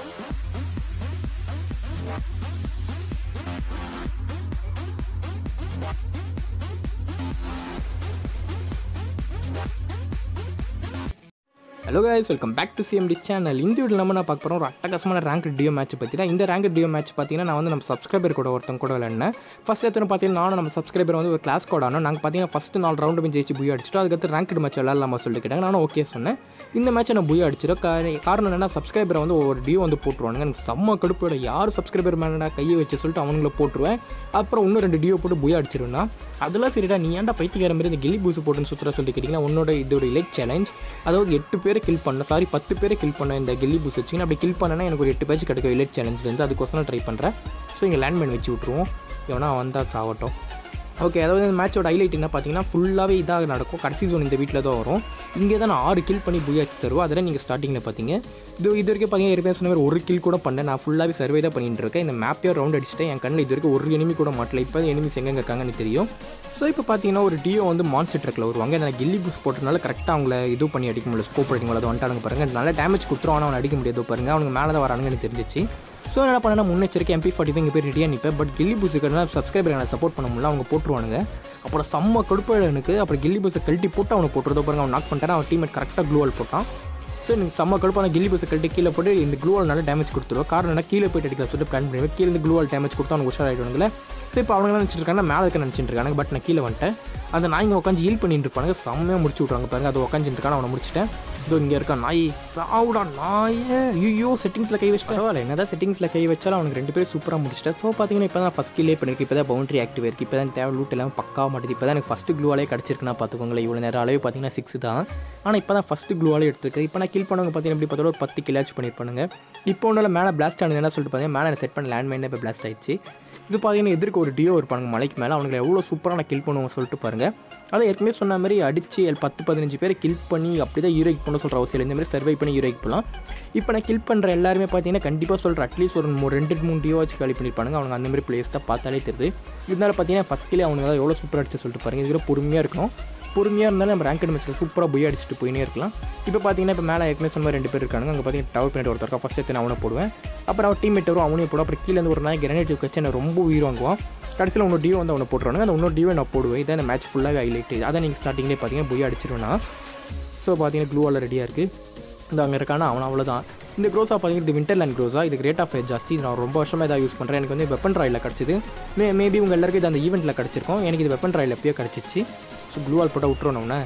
hello guys welcome back to CMD channel இந்த video நம்ம நான் பார்க்க போகிறோம் ஒரு அட்டகாசமான ரேங்க் டியோ மேட்ச் பற்றி தான் இந்த ரேங்க் டியோ மேட்ச் பார்த்தீங்கன்னா நான் வந்து நம்ம சப்ஸ்கிரைபர் கூட ஒருத்தங்க கூட விளையாடினேன் ஃபஸ்ட் எத்தனை பார்த்தீங்கன்னா நானும் நம்ம சப்ஸ்கிரைபர் வந்து ஒரு கிளாஸ் கோட் ஆனோம் நாங்கள் பார்த்தீங்கன்னா ஃபஸ்ட்டு நாலு ரவுண்டு போய் ஜெயிச்சு புய் அடிச்சிட்டோம் அதுக்கடுத்து ரேங்க் மேட்ச் விளாட்லாமா சொல்லிட்டு கேட்டாங்க நானும் ஓகே சொன்னேன் இந்த மேட்ச்சை நான் புய் அடிச்சிடும் காரணம் என்னன்னா சப்ஸ்கிரைபரை வந்து ஒரு டியோ வந்து போட்டுருவானுங்க எனக்கு செம்ம கடுப்போட யார் சப்ஸ்கிரைபர் மேலே கையை வச்சு சொல்லிட்டு அவனுங்களை போட்டுருவேன் அப்புறம் இன்னும் ரெண்டு டியோ போட்டு புய் அடிச்சிருவேன்னா அதெல்லாம் சரிடா நீ ஏன்டா பைத்தியக்கார மாதிரி இந்த கில்லி பூசு போட்டுன்னு சுற்றுற சொல்லிட்டு கேட்டிங்கன்னா உன்னோட இதோட இலைட் சேலஞ்ச் அதாவது எட்டு பேரை கில் பண்ண சாரி பத்து பேரை கில் பண்ண இந்த கில்லி பூஸ் வச்சிங்கன்னா அப்படி கில் பண்ணனா எனக்கு ஒரு எட்டு பேஜ் கிடைக்கும் இலைட் சேலஞ்சிலேருந்து அதுக்கோசரம் ட்ரை பண்ணுறேன் ஸோ இங்கே லேண்ட்மேன் வச்சு விட்ருவோம் எவனா வந்தால் சாவட்டும் ஓகே அதாவது இந்த மேட்சோட ஹைலைட் என்ன பார்த்தீங்கன்னா ஃபுல்லாகவே இதாக நடக்கும் கடைசி ஜோன் இந்த வீட்டில் தான் வரும் இங்கே தான் நான் ஆறு கில் பண்ணி புயாச்சு தருவோம் அதெல்லாம் நீங்கள் ஸ்டார்டிங்கில் பார்த்தீங்க இது இது வரைக்கும் பார்த்தீங்கன்னா ஏற்கனவே சொன்ன மாதிரி ஒரு கில் கூட பண்ணேன் நான் ஃபுல்லாகவே சர்வே தான் பண்ணிட்டு இருக்கேன் இந்த மேப்பையும் ரவுண்ட் அடிச்சுட்டேன் என் கண்ணில் இது வரைக்கும் ஒரு எனிமி கூட மாட்டல இப்போ எனிமிஸ் எங்கெங்க இருக்காங்கன்னு தெரியும் ஸோ இப்போ பார்த்தீங்கன்னா ஒரு டியோ வந்து மான்ஸ்டர் ட்ரக்கில் வருவாங்க நான் கில்லி பூஸ் போட்டனால கரெக்டாக அவங்கள இது பண்ணி அடிக்க முடியல ஸ்கோப் அடிக்க முடியல அது வந்துட்டாங்க பாருங்க நல்லா டேமேஜ் கொடுத்துரும் ஆனால் அவனை அடிக்க முடியாது பாருங்க அவனுக்கு மேலே தான் வரானுங்கன்னு தெரிஞ்சிச்சு ஸோ என்ன பண்ணா முன்னெச்சரிக்கை எம்பி ஃபார்ட்டி இங்கே போய் ரெடியாக நிற்பேன் பட் கில்லி பூஸ் இருக்கிறதுனால சப்ஸ்கிரைபர் எனக்கு சப்போர்ட் பண்ண முடியல அவங்க போட்டுருவானுங்க அப்புறம் செம்ம கடுப்பாடு எனக்கு அப்புறம் கில்லி பூஸை கழட்டி போட்டு அவனை போட்டுறதோ பாருங்க அவன் நாக் பண்ணிட்டான் அவன் டீமேட் கரெக்டாக க்ளூவால் போட்டான் ஸோ எனக்கு செம்ம கடுப்பான கில்லி பஸ்ஸை கழட்டி கீழே போட்டு இந்த க்ளூவால் நல்லா டேமேஜ் கொடுத்துருவோம் காரணம் என்ன கீழே போயிட்டு அடிக்கலாம் சொல்லிட்டு பிளான் பண்ணுவேன் கீழே இந்த க்ளூவால் டேமேஜ் கொடுத்தா அவனுக்கு உஷாராயிடுவாங்களே ஸோ இப்போ அவங்க நினச்சிட்டு இருக்காங்க மேலே இருக்க நினச்சிட்டு இருக்காங்க பட் நான் கீழே வந்துட்டேன் அந்த நாய்ங்க உட்காந்து ஹீல் பண்ணிட்டு இருப்பாங்க செம்மையாக முடிச்சு விட்றாங்க பாருங்க அது உட்காந்துட்டு இருக்கான் அவனை முடிச்சிட்டேன் இதோ இங்கே இருக்க நாய் சாவுடா நாயே ஐயோ செட்டிங்ஸில் கை வச்சு பரவாயில்ல என்னதான் செட்டிங்ஸில் கை வச்சாலும் அவனுக்கு ரெண்டு பேரும் சூப்பராக முடிச்சிட்டேன் ஸோ பார்த்தீங்கன்னா இப்போ தான் ஃபஸ்ட் கில்லே பண்ணிருக்கு இப்போ தான் பவுண்டரி ஆக்டிவ் இருக்குது இப்போ தான் தேவை லூட் எல்லாம் பக்கா மாட்டுது இப்போ தான் எனக்கு ஃபஸ்ட்டு க்ளூவாலே கிடச்சிருக்குன்னா பார்த்துக்கோங்களேன் இவ்வளோ நேரம் அளவு பார்த்தீங்கன்னா சிக்ஸ் தான் ஆனால் இப்போ தான் ஃபஸ்ட்டு க்ளூவாலே எடுத்துருக்கு இப்போ நான் கில் பண்ணவங்க பார்த்தீங்கன்னா எப்படி பார்த்தாலும் ஒரு பத்து கில்லாச்சும் பண்ணியிருப்பானுங்க இப்போ ஒன்றும் மேலே பிளாஸ்ட் ஆனது என்ன சொல்லிட்டு பார்த்தீங்கன்னா மேலே செட் பண்ண லேண்ட் மைண்ட் இப்போ பிளாஸ்ட் ஆயிடுச்சு இது பார்த்தீங்கன்னா எதிர்க்க ஒரு டியோ இருப்பாங்க மலைக்கு மேலே அவனுங்களை எவ்வளோ சூப்பரான கில் பண்ணுவோம் சொல்லிட்டு பாருங்கள் அதை ஏற்கனவே சொன்ன மாதிரி அடித்து பத்து பதினஞ்சு பேரை கில் பண்ணி அப்படி தான் ஹீரோய்க்கு பண்ண சொல்கிற அவசியம் இல்லை இந்த மாதிரி சர்வை பண்ணி ஹீரோய்க்கு போகலாம் இப்போ நான் கில் பண்ணுற எல்லாருமே பார்த்தீங்கன்னா கண்டிப்பாக சொல்கிற அட்லீஸ்ட் ஒரு மூ- ரெண்டு மூணு டியோ வச்சு காலி பண்ணியிருப்பானுங்க அவங்க அந்த மாதிரி பிளேஸ் தான் பார்த்தாலே தெரியுது இதனால பார்த்தீங்கன்னா ஃபஸ்ட் கிளே அவனுங்க எவ்வளோ சூப்பராக அடிச்சு சொல்லிட்டு பாருங்க இதில் பொறுமையாக இருக்கணும் பொறுமையாக இருந்தாலும் நம்ம ரேங்கட் மேட்ச்சில் சூப்பராக போய் அடிச்சுட்டு போயினே இருக்கலாம் இப்போ பார்த்தீங்கன்னா இப்போ மேலே ஏற்கனவே சொன்ன மாதிரி ரெண்டு பேர் இருக்காங்க அங்கே பார்த்தீங்கன்னா டவர் பண்ணிட்டு ஒருத்தர் இருக்கா ஃபஸ்ட் எடுத்து நான் அவனை போடுவேன் அப்புறம் அவன் டீம்மேட் வரும் அவனையும் போடுவோம் அப்புறம் கீழே இருந்து ஒரு நாய் கிரனேட் வச்சு என்ன ரொம்ப உயிர் வாங்குவான் கடைசியில் இன்னொரு டியோ வந்து அவனை போட்டுருவானுங்க அந்த இன்னொரு டியோ நான் போடுவேன் இதான் இந்த மேட்ச் ஃபுல்லாக ஹைலைட் அதை நீங்கள் ஸ்டார்டிங்லேயே பார்த்தீங்கன்னா போய் அடிச்சிருவேன்னா ஸோ பார்த்தீங்கன்னா க்ளூவால் ரெடியாக இருக்குது இந்த அங்கே இருக்கானா அவன் அவ்வளோதான் இந்த க்ரோஸாக பார்த்தீங்கன்னா இது விண்டர்லேண்ட் க்ரோஸா இது ரேட் ஆஃப் ஜாஸ்தி இது நான் ரொம்ப வருஷமாக இதாக யூஸ் பண்ணுறேன் எனக்கு வந்து வெப்பன் ராயில் கிடச்சிது மே மேபி உங்கள் எல்லாருக்கும் இது அந்த ஈவெண்ட்டில் கிடச்சிருக்கும் எனக்கு இது வெப்பன் ராயில் எப்பயோ கிடச்சிச்சு ஸோ க்ளூவால் போட்டால் விட்டுருவோம் அவனை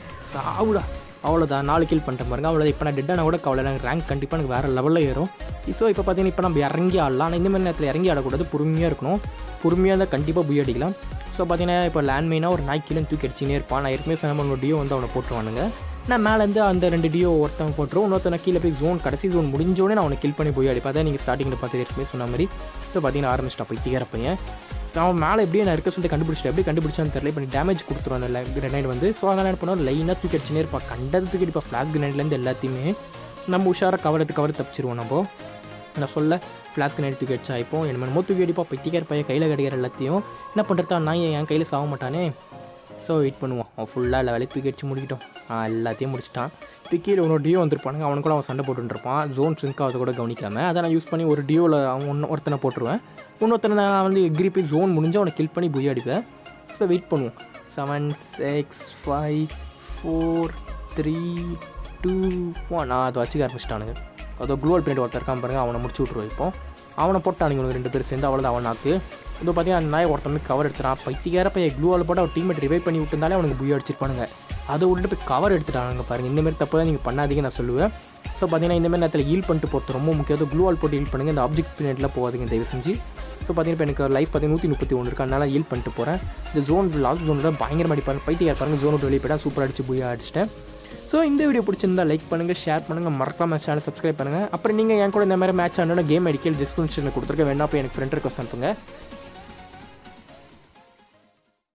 சாவுடா அவ்வளோதான் நாலு கில் பண்ணிட்டேன் பாருங்க அவ்வளோ இப்போ நான் டெட்டான கூட கவலை எனக்கு ரேங்க் கண்டிப்பாக எனக்கு வேறு லெவலில் ஏறும் ஸோ இப்போ பார்த்தீங்கன்னா இப்போ நம்ம இறங்கி ஆடலாம் ஆனால் இந்த மாதிரி நேரத்தில் இறங்கி ஆடக்கூடாது பொறுமையாக இருக்கணும் பொறுமையாக இருந்தால் கண்டிப்பாக புய் அடிக்கலாம் ஸோ பார்த்தீங்கன்னா இப்போ லேண்ட்மைனாக ஒரு நாய் கீழே தூக்கி அடிச்சுனே இருப்பான் நான் ஏற்கனவே சொன்ன மாதிரி டியோ வந்து அவனை போட்டுருவானுங்க நான் மேலேருந்து அந்த ரெண்டு டியோ ஒருத்தன் போட்டுருவோம் இன்னொருத்தன கீழே போய் ஜோன் கடைசி ஜோன் முடிஞ்சோடனே நான் அவனை கில் பண்ணி போய் அடிப்பேன் அதான் நீங்கள் ஸ்டார்டிங்கில் பார்த்து ஏற்கனவே சொன்ன மாதிரி இப்போ பார்த்தீங்கன்னா ஆரம்பிச்சிட்டான் போய் தீர பையன் அவன் மேலே எப்படியே நான் இருக்க சொல்லிட்டு கண்டுபிடிச்சிட்டேன் எப்படி கண்டுபிடிச்சான்னு தெரியல இப்போ டேமேஜ் கொடுத்துரும் அந்த கிரனைட் வந்து ஸோ அதனால் என்ன பண்ணுவோம் லைனாக தூக்கி அடிச்சுனே இருப்பான் கண்டது தூக்கி அடிப்பா ஃப்ளாஷ் கிரனைட்லேருந்து எல்லாத்தையுமே நம்ம உஷாராக கவர் எடுத்து கவர் தப்பிச்சிருவோம் நம்ம நான் சொல்ல ஃப்ளாஸ்க் நைட் தூக்கி அடிச்சா இப்போ என்ன தூக்கி அடிப்பா பைத்தியக்கார பையன் கையில் கிடைக்கிற எல்லாத்தையும் என்ன பண்ணுறதா நான் என் கையில் சாக மாட்டானே ஸோ வெயிட் பண்ணுவான் அவன் ஃபுல்லாக எல்லா வேலையும் தூக்கி அடிச்சு முடிக்கிட்டோம் ஆ எல்லாத்தையும் முடிச்சிட்டான் இப்போ கீழே இன்னொரு டியோ வந்திருப்பானுங்க அவனுக்கு கூட அவன் சண்டை போட்டுட்டு இருப்பான் ஜோன் சிங்க் ஆகிறத கூட கவனிக்காம அதை நான் யூஸ் பண்ணி ஒரு டியோவில் அவன் ஒன்று ஒருத்தனை போட்டுருவேன் இன்னொருத்தனை நான் வந்து எக்ரி போய் ஜோன் முடிஞ்சு அவனை கில் பண்ணி புய் அடிப்பேன் ஸோ வெயிட் பண்ணுவோம் seven six five four three two one அதை வச்சுக்க ஆரம்பிச்சிட்டானுங்க அதோ க்ளூவல் பிரிண்ட் ஒருத்தர் இருக்கான் பாருங்க அவனை முடிச்சு விட்ருவோம் இப்போ அவனை போட்டானுங்க இவனுங்க ரெண்டு பேரும் சேர்ந்து அவ்வளோதான் அவன் நாக்கு இதோ பார்த்தீங்கன்னா அந்த நாய் ஒருத்தன் போய் கவர் எடுத்துறான் பைத்தியார பையன் க்ளூவால் போட்டு அவன் டீமேட் ரிவைவ் பண்ணி விட்டுருந்தாலே அவனுக்கு புய் அடிச்சிருப்பானுங்க அதை விட்டுட்டு போய் கவர் எடுத்துட்டானுங்க பாருங்க இந்த மாதிரி தப்பு தான் நீங்கள் பண்ணாதீங்க நான் சொல்லுவேன் ஸோ பார்த்தீங்கன்னா இந்த மாதிரி நேரத்தில் ஹீல் பண்ணிட்டு போகிறது ரொம்ப முக்கியம் க்ளூவால் போட்டு ஹீல் பண்ணுங்க இந்த ஆப்ஜெக்ட் பிரிண்ட்டில் போகாதீங்க தயவு செஞ்சு ஸோ பார்த்தீங்கன்னா இப்போ எனக்கு லைஃப் பார்த்தீங்கன்னா நூற்றி முப்பத்தி ஒன்று இருக்கு அதனால ஹீல் பண்ணிட்டு போகிறேன் இந்த ஜோன் லாஸ்ட் ஜோனில் பயங்கரமாக அடிப்பாரு பைத்தியார் பாருங்க ஜோன் விட்டு வெளியே போயிட்டா சூப்பர் அடிச்சு புய் அடிச்சிட்டேன் ஸோ இந்த வீடியோ பிடிச்சிருந்தா லைக் பண்ணுங்கள் ஷேர் பண்ணுங்கள் மறக்காம சேனல் சப்ஸ்கிரைப் பண்ணுங்கள் அப்புறம் நீங்கள் என் கூட இந்த மாதிரி மேட்ச் ஆனோட கேம் அடிக்கல் டிஸ்கிரிப்ஷனில் கொடுத்துருக்க வேணா போய் எனக்கு ஃப்ரெண்ட் ரெக்வஸ்ட் அனுப்புங்க